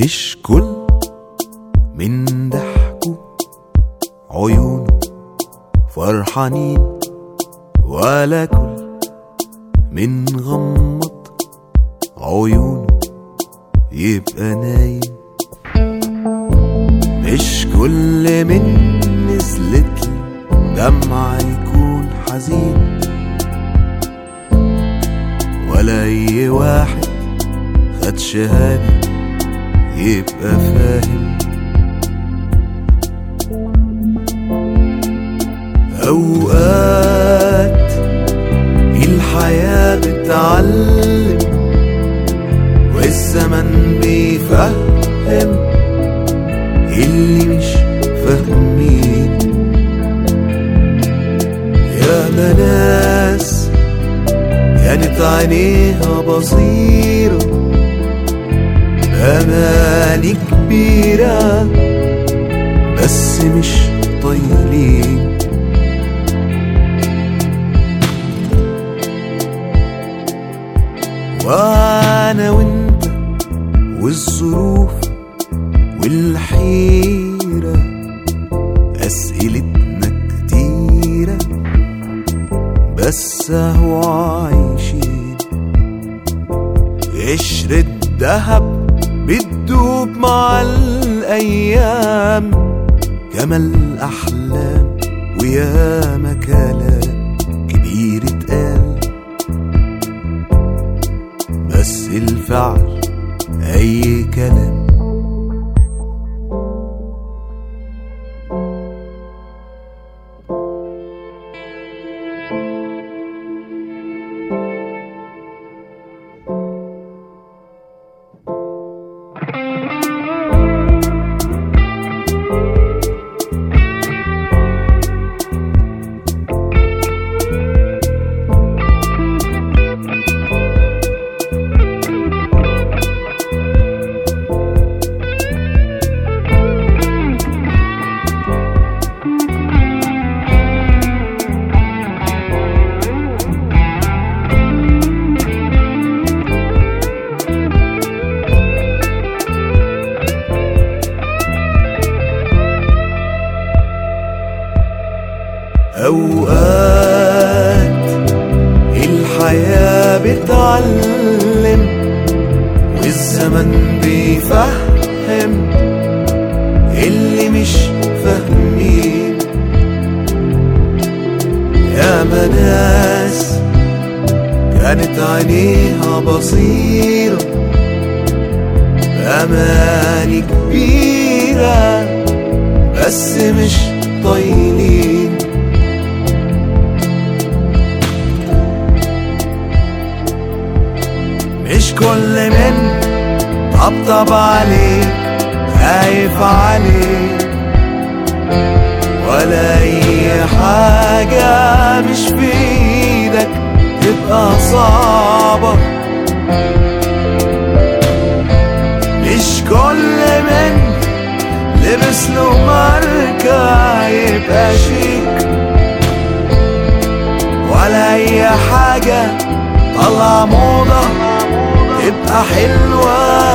مش كل من ضحكوا عيونه فرحانين ولا كل من غمض عيونه يبقى نايم مش كل من نزلت دمعة يكون حزين ولا أي واحد خد شهادة يبقى فاهم أوقات الحياة بتعلم والزمن بيفهم اللي مش فاهمين يا ناس كانت عينيها بصيرة أماني كبيرة بس مش طايلين وانا وانت والظروف والحيرة أسئلتنا كتيرة بس اهو عايشين قشرة دهب بتدوب مع الأيام جمل أحلام وياما كلام كبير اتقال بس الفعل أي كلام أوقات الحياة بتعلم والزمن بيفهم اللي مش فاهمين يا ناس كانت عينيها بصيرة بأماني كبيرة بس مش طايلين مش كل من طبطب عليك خايف عليك ولا اي حاجة مش في ايدك تبقى صعبة مش كل من لبس له ماركة يبقى شيك ولا اي حاجة طلع موضة تبقى حلوة